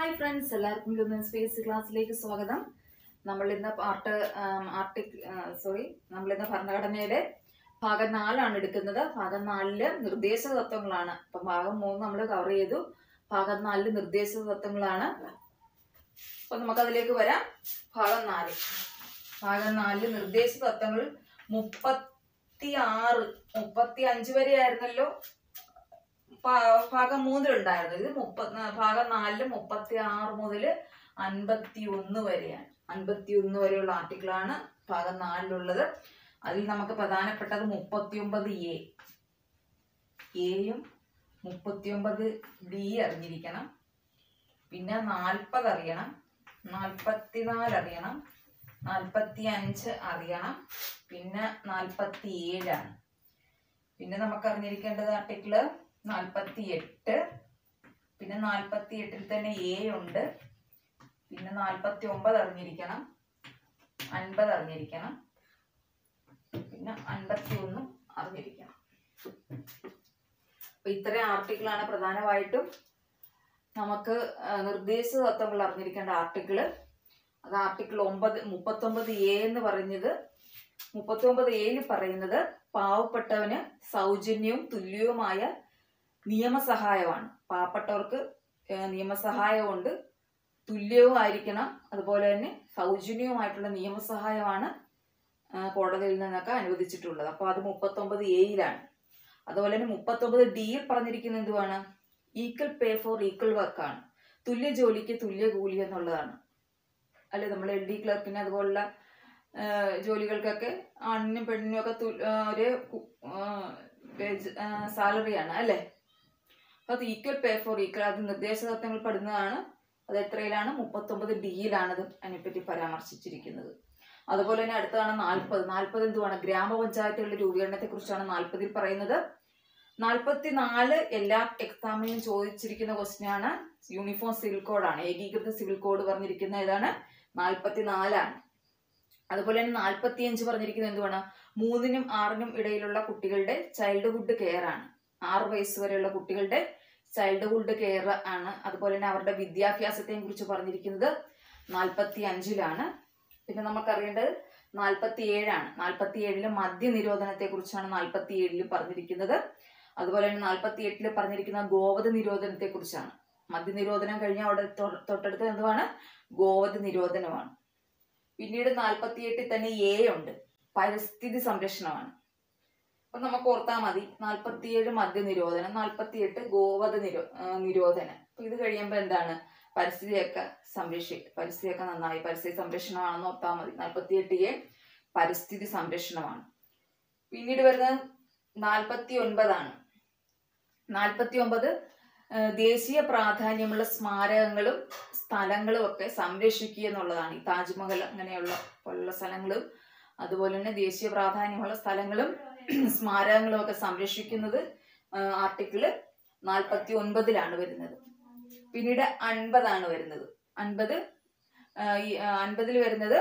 Hi friends എല്ലാവർക്കും Lumen Space ക്ലാസ്സിലേക്ക് സ്വാഗതം നമ്മൾ ഇന്ന് പാർട്ട് ആർട്ടിക് സോറി നമ്മൾ ഇന്ന് ഭരണഘടനയുടെ ഭാഗം നാലാണ് എടുക്കുന്നത് ഭാഗം നാലില് നിർദ്ദേശ തത്വങ്ങളാണ് അപ്പൊ ഭാഗം മൂന്ന് നമ്മൾ കവർ ചെയ്തു ഭാഗം നാലില് നിർദ്ദേശ തത്വങ്ങളാണ് അപ്പൊ നമുക്കതിലേക്ക് വരാം ഭാഗം നാല് ഭാഗം നാലില് നിർദ്ദേശ തത്വങ്ങൾ മുപ്പത്തി ആറ് മുപ്പത്തി അഞ്ച് വരെ ആയിരുന്നല്ലോ ഭാ- ഭാഗം മൂന്നിലുണ്ടായിരുന്നു ഇത് മുപ്പത് ഭാഗം നാലില് മുപ്പത്തി ആറ് മുതൽ അൻപത്തി ഒന്ന് വരെയാണ് അൻപത്തി ഒന്ന് വരെയുള്ള ആർട്ടിക്കിളാണ് ഭാഗം നാലിലുള്ളത് അതിൽ നമുക്ക് പ്രധാനപ്പെട്ടത് മുപ്പത്തിയൊമ്പത് എ എയും മുപ്പത്തിയൊമ്പത് ബി അറിഞ്ഞിരിക്കണം പിന്നെ നാൽപ്പത് അറിയണം നാൽപ്പത്തിനാല് അറിയണം നാൽപ്പത്തി അഞ്ച് അറിയണം പിന്നെ നാൽപ്പത്തി ഏഴാണ് പിന്നെ നമുക്ക് അറിഞ്ഞിരിക്കേണ്ടത് ആർട്ടിക്കിള് നാൽപ്പത്തി എട്ട് പിന്നെ നാൽപ്പത്തി എട്ടിൽ തന്നെ എ ഉണ്ട് പിന്നെ നാൽപ്പത്തി ഒമ്പത് അറിഞ്ഞിരിക്കണം അൻപത് അറിഞ്ഞിരിക്കണം പിന്നെ അൻപത്തി ഒന്നും അറിഞ്ഞിരിക്കണം അപ്പൊ ഇത്രയും ആർട്ടിക്കിളാണ് പ്രധാനമായിട്ടും നമുക്ക് ആ, നിർദ്ദേശ തത്വങ്ങൾ അറിഞ്ഞിരിക്കേണ്ട ആർട്ടിക്കിള് അത് ആർട്ടിക്കിൾ ഒമ്പത് മുപ്പത്തൊമ്പത് എ എന്ന് പറഞ്ഞത് മുപ്പത്തൊമ്പത് എയിൽ പറയുന്നത് പാവപ്പെട്ടവന് സൗജന്യവും തുല്യവുമായ നിയമസഹായമാണ് പാവപ്പെട്ടവർക്ക് ഏഹ്, നിയമസഹായമുണ്ട് തുല്യവുമായിരിക്കണം അതുപോലെ തന്നെ സൗജന്യവുമായിട്ടുള്ള നിയമസഹായമാണ് ആ, കോടതിയിൽ നിന്നൊക്കെ അനുവദിച്ചിട്ടുള്ളത് അപ്പോൾ അത് മുപ്പത്തൊമ്പത് എയിലാണ് അതുപോലെ തന്നെ മുപ്പത്തൊമ്പത് ഡിയിൽ പറഞ്ഞിരിക്കുന്നത് എന്തുവാണ് ഈക്വൽ പേ ഫോർ ഈക്വൽ വർക്കാണ് തുല്യ ജോലിക്ക് തുല്യ കൂലി എന്നുള്ളതാണ് അല്ലെ നമ്മൾ എൽ ഡി ക്ലർക്കിന് അതുപോലുള്ള ആ, ജോലികൾക്കൊക്കെ ആണിനും പെണ്ണിനും ഒക്കെ തു- ആ, ഒരേ സാലറിയാണ് അല്ലേ അപ്പൊ അത് ഈക്വൽ പേ ഫോർ ഈക്വൽ അത് നിർദ്ദേശ തത്വങ്ങൾ പെടുന്നതാണ് അത് എത്രയിലാണ് മുപ്പത്തൊമ്പത് ഡിയിലാണ് അത് അതിനെപ്പറ്റി പരാമർശിച്ചിരിക്കുന്നത് അതുപോലെ തന്നെ അടുത്തതാണ് നാൽപ്പത് നാൽപ്പത് എന്തുവാണ് ഗ്രാമപഞ്ചായത്തുകളുടെ രൂപീകരണത്തെ കുറിച്ചാണ് നാൽപ്പതിൽ പറയുന്നത് നാൽപ്പത്തി നാല് എല്ലാ എക്സാമിനും ചോദിച്ചിരിക്കുന്ന ക്വസ്റ്റ്യൻ ആണ് യൂണിഫോം സിവിൽ കോഡാണ് ഏകീകൃത സിവിൽ കോഡ് പറഞ്ഞിരിക്കുന്ന ഏതാണ് നാൽപ്പത്തി നാലാണ് അതുപോലെ തന്നെ നാൽപ്പത്തി അഞ്ച് പറഞ്ഞിരിക്കുന്നത് എന്തുവാണ് മൂന്നിനും ആറിനും ഇടയിലുള്ള കുട്ടികളുടെ ചൈൽഡ്ഹുഡ് കെയർ ആണ് ആറ് വയസ്സ് വരെയുള്ള കുട്ടികളുടെ ചൈൽഡ്ഹുഡ് കെയർ ആണ് അതുപോലെ തന്നെ അവരുടെ വിദ്യാഭ്യാസത്തെയും കുറിച്ച് പറഞ്ഞിരിക്കുന്നത് നാൽപ്പത്തി അഞ്ചിലാണ് പിന്നെ നമുക്കറിയേണ്ടത് നാൽപ്പത്തി ഏഴാണ് നാൽപ്പത്തി ഏഴില് മദ്യനിരോധനത്തെ കുറിച്ചാണ് നാൽപ്പത്തി ഏഴില് പറഞ്ഞിരിക്കുന്നത് അതുപോലെ തന്നെ നാൽപ്പത്തി എട്ടില് പറഞ്ഞിരിക്കുന്ന ഗോവധ നിരോധനത്തെ കുറിച്ചാണ് മദ്യനിരോധനം കഴിഞ്ഞാൽ അവിടെ തൊ- തൊട്ടടുത്ത് എന്തുവാണ് ഗോവധ നിരോധനമാണ് പിന്നീട് നാൽപ്പത്തി എട്ടിൽ തന്നെ എ ഉണ്ട് പരിസ്ഥിതി സംരക്ഷണമാണ് അപ്പൊ നമുക്ക് ഓർത്താൽ മതി നാൽപ്പത്തിയേഴ് മദ്യനിരോധനം നാൽപ്പത്തിയെട്ട് ഗോവധ നിരോ ആ, നിരോധനം അപ്പൊ ഇത് കഴിയുമ്പോൾ എന്താണ് പരിസ്ഥിതിയൊക്കെ സംരക്ഷി പരിസ്ഥിതിയൊക്കെ നന്നായി പരിസ്ഥിതി സംരക്ഷണമാണെന്ന് ഓർത്താൽ മതി നാൽപ്പത്തിയെട്ട് എ പരിസ്ഥിതി സംരക്ഷണമാണ് പിന്നീട് വരുന്നത് നാൽപ്പത്തി ഒൻപതാണ് നാൽപ്പത്തി ഒമ്പത് ദേശീയ പ്രാധാന്യമുള്ള സ്മാരകങ്ങളും സ്ഥലങ്ങളും ഒക്കെ സംരക്ഷിക്കുക എന്നുള്ളതാണ് ഈ താജ്മഹൽ അങ്ങനെയുള്ള പോലുള്ള സ്ഥലങ്ങളും അതുപോലെ തന്നെ ദേശീയ പ്രാധാന്യമുള്ള സ്ഥലങ്ങളും സ്മാരകങ്ങളും ഒക്കെ സംരക്ഷിക്കുന്നത് ആ, ആർട്ടിക്കിള് നാൽപ്പത്തി ഒൻപതിലാണ് വരുന്നത് പിന്നീട് അൻപതാണ് വരുന്നത് അൻപത് ആ, ഈ ആ, അൻപതിൽ വരുന്നത്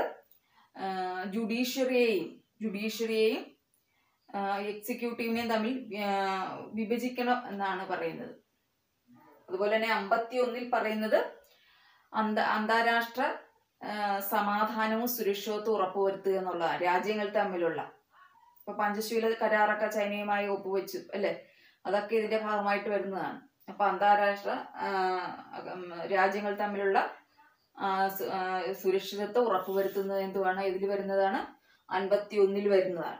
ജുഡീഷ്യറിയെയും ജുഡീഷ്യറിയെയും എക്സിക്യൂട്ടീവിനെയും തമ്മിൽ ആ, വിഭജിക്കണം എന്നാണ് പറയുന്നത് അതുപോലെ തന്നെ അമ്പത്തി ഒന്നിൽ പറയുന്നത് അന്ത അന്താരാഷ്ട്ര ആ, സമാധാനവും സുരക്ഷിതത്വവും ഉറപ്പുവരുത്തുക എന്നുള്ളതാണ് രാജ്യങ്ങൾ തമ്മിലുള്ള ഇപ്പൊ പഞ്ചശീല കരാറൊക്കെ ചൈനയുമായി ഒപ്പുവെച്ചു അല്ലെ അതൊക്കെ ഇതിന്റെ ഭാഗമായിട്ട് വരുന്നതാണ് അപ്പൊ അന്താരാഷ്ട്ര ആ, ഉം, രാജ്യങ്ങൾ തമ്മിലുള്ള ആ, സു- ആ, സുരക്ഷിതത്വം ഉറപ്പുവരുത്തുന്നത് എന്തുവാണ് ഇതിൽ വരുന്നതാണ് അൻപത്തി ഒന്നിൽ വരുന്നതാണ്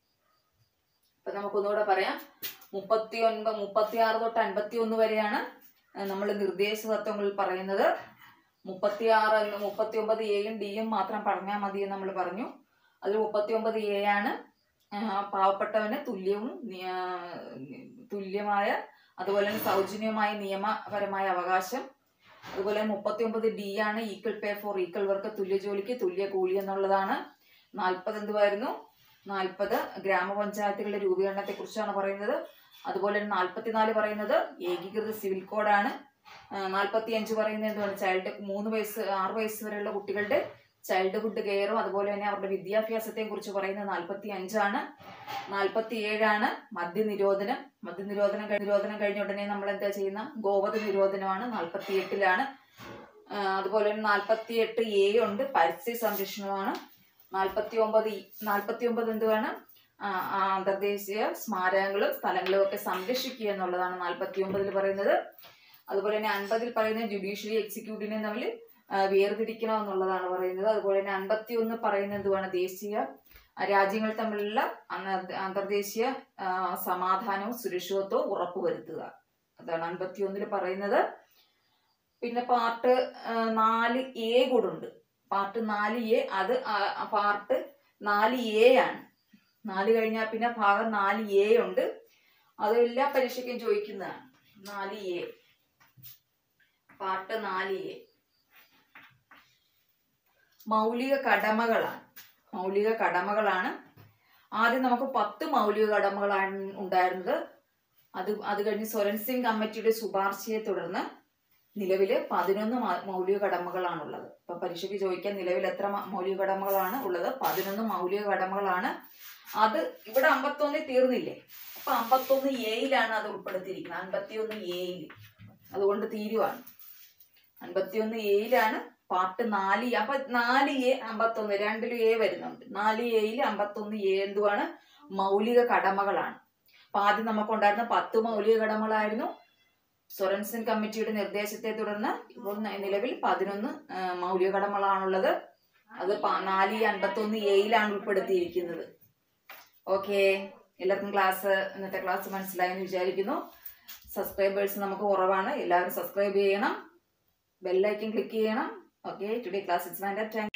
അപ്പൊ നമുക്കൊന്നുകൂടെ പറയാം മുപ്പത്തി ഒൻപത് മുപ്പത്തി ആറ് തൊട്ട് അൻപത്തി ഒന്ന് വരെയാണ് നമ്മൾ നിർദ്ദേശ തത്വങ്ങളിൽ പറയുന്നത് മുപ്പത്തി ആറ് മുപ്പത്തി ഒമ്പത് എയും ഡിയും മാത്രം പറഞ്ഞാൽ മതി എന്ന് നമ്മൾ പറഞ്ഞു അതിൽ മുപ്പത്തി ഒമ്പത് എ ആണ് ആ, പാവപ്പെട്ടവന് തുല്യവും നി- ആ, തുല്യമായ അതുപോലെ തന്നെ സൗജന്യമായ നിയമപരമായ അവകാശം അതുപോലെ മുപ്പത്തി ഒമ്പത് ഡി ആണ് equal pay for equal work തുല്യ ജോലിക്ക് തുല്യ കൂലി എന്നുള്ളതാണ് നാൽപ്പത് എന്തുവായിരുന്നു നാൽപ്പത് ഗ്രാമപഞ്ചായത്തുകളുടെ രൂപീകരണത്തെ കുറിച്ചാണ് പറയുന്നത് അതുപോലെ തന്നെ നാൽപ്പത്തിനാല് പറയുന്നത് ഏകീകൃത സിവിൽ കോഡാണ് നാൽപ്പത്തി അഞ്ച് പറയുന്നത് എന്തുവാണ് ചൈൽഡ് മൂന്ന് വയസ്സ് ആറ് വയസ്സ് വരെയുള്ള കുട്ടികളുടെ ചൈൽഡ്ഹുഡ് കെയറും അതുപോലെ തന്നെ അവരുടെ വിദ്യാഭ്യാസത്തെയും കുറിച്ച് പറയുന്നത് നാൽപ്പത്തി അഞ്ചാണ് നാൽപ്പത്തി ഏഴാണ് മദ്യനിരോധനം മദ്യനിരോധനം കഴി- നിരോധനം കഴിഞ്ഞ ഉടനെ നമ്മൾ എന്താ ചെയ്യുന്ന ഗോവധ നിരോധനമാണ് നാൽപ്പത്തി എട്ടിലാണ് ആ, അതുപോലെ തന്നെ നാൽപ്പത്തി എട്ട് എ ഉണ്ട് പരിസ്ഥിതി സംരക്ഷണമാണ് നാൽപ്പത്തി ഒമ്പത് നാൽപ്പത്തി ഒമ്പത് എന്തുവാണ് ആ, ആ, അന്തർദേശീയ സ്മാരകങ്ങളും സ്ഥലങ്ങളും ഒക്കെ സംരക്ഷിക്കുക എന്നുള്ളതാണ് നാൽപ്പത്തി ഒമ്പതിൽ പറയുന്നത് അതുപോലെ തന്നെ അൻപതിൽ പറയുന്നത് ജുഡീഷ്യറി എക്സിക്യൂട്ടീവിനെ തമ്മിൽ ആ, വേർതിരിക്കണം എന്നുള്ളതാണ് പറയുന്നത് അതുപോലെ തന്നെ അൻപത്തി ഒന്ന് പറയുന്നത് എന്തുവാണ് ദേശീയ ആ, രാജ്യങ്ങൾ തമ്മിലുള്ള അന- അന്തർദേശീയ ആ, സമാധാനവും സുരക്ഷിതത്വവും ഉറപ്പുവരുത്തുക അതാണ് അൻപത്തി ഒന്നിൽ പറയുന്നത് പിന്നെ പാർട്ട് ആ, നാല് എ കൂടെ ഉണ്ട് പാർട്ട് നാല് എ അത് ആ- ആ പാർട്ട് നാല് എ ആണ് നാല് കഴിഞ്ഞാൽ പിന്നെ ഭാഗം നാല് എ ഉണ്ട് അത് എല്ലാ പരീക്ഷയ്ക്കും ചോദിക്കുന്നതാണ് നാല് എ പാർട്ട് നാല് എ മൗലിക കടമകളാണ് മൗലിക കടമകളാണ് ആദ്യം നമുക്ക് പത്ത് മൗലിക കടമകളാണ് ഉണ്ടായിരുന്നത് അത് അത് കഴിഞ്ഞ് സ്വരൻ സിംഗ് കമ്മിറ്റിയുടെ ശുപാർശയെ തുടർന്ന് നിലവില് പതിനൊന്ന് മ- മൗലിക കടമകളാണുള്ളത് ഇപ്പൊ പരീക്ഷയ്ക്ക് ചോദിക്കാൻ നിലവിൽ എത്ര മ- മൗലിക കടമകളാണ് ഉള്ളത് പതിനൊന്ന് മൗലിക കടമകളാണ് അത് ഇവിടെ അമ്പത്തൊന്നിൽ തീർന്നില്ലേ അപ്പൊ അമ്പത്തൊന്ന് എയിലാണ് അത് ഉൾപ്പെടുത്തിയിരിക്കുന്നത് അൻപത്തിയൊന്ന് എയിൽ അതുകൊണ്ട് തീരുവാണ് അൻപത്തിയൊന്ന് എയിലാണ് പാർട്ട് നാല് എ. അപ്പൊ നാല് എ അമ്പത്തൊന്ന് രണ്ടിലും എ വരുന്നുണ്ട് നാല് എയിൽ അമ്പത്തൊന്ന് എ എന്തുവാണ് മൗലിക കടമകളാണ് അപ്പൊ ആദ്യം നമുക്കുണ്ടായിരുന്ന പത്ത് മൗലിക കടമകളായിരുന്നു സൊറൻസൻ കമ്മിറ്റിയുടെ നിർദ്ദേശത്തെ തുടർന്ന് ഇപ്പോൾ ന- നിലവിൽ പതിനൊന്ന് ആ, മൗലിക കടമകളാണുള്ളത് അത് പ- നാല് അൻപത്തൊന്ന് എയിലാണ് ഉൾപ്പെടുത്തിയിരിക്കുന്നത് ഓക്കെ എല്ലാവർക്കും ക്ലാസ് ഇന്നത്തെ ക്ലാസ് മനസ്സിലായെന്ന് വിചാരിക്കുന്നു സബ്സ്ക്രൈബേഴ്സ് നമുക്ക് കുറവാണ് എല്ലാവരും സബ്സ്ക്രൈബ് ചെയ്യണം ബെല്ലൈക്കൻ ക്ലിക്ക് ചെയ്യണം okay today class it's mind time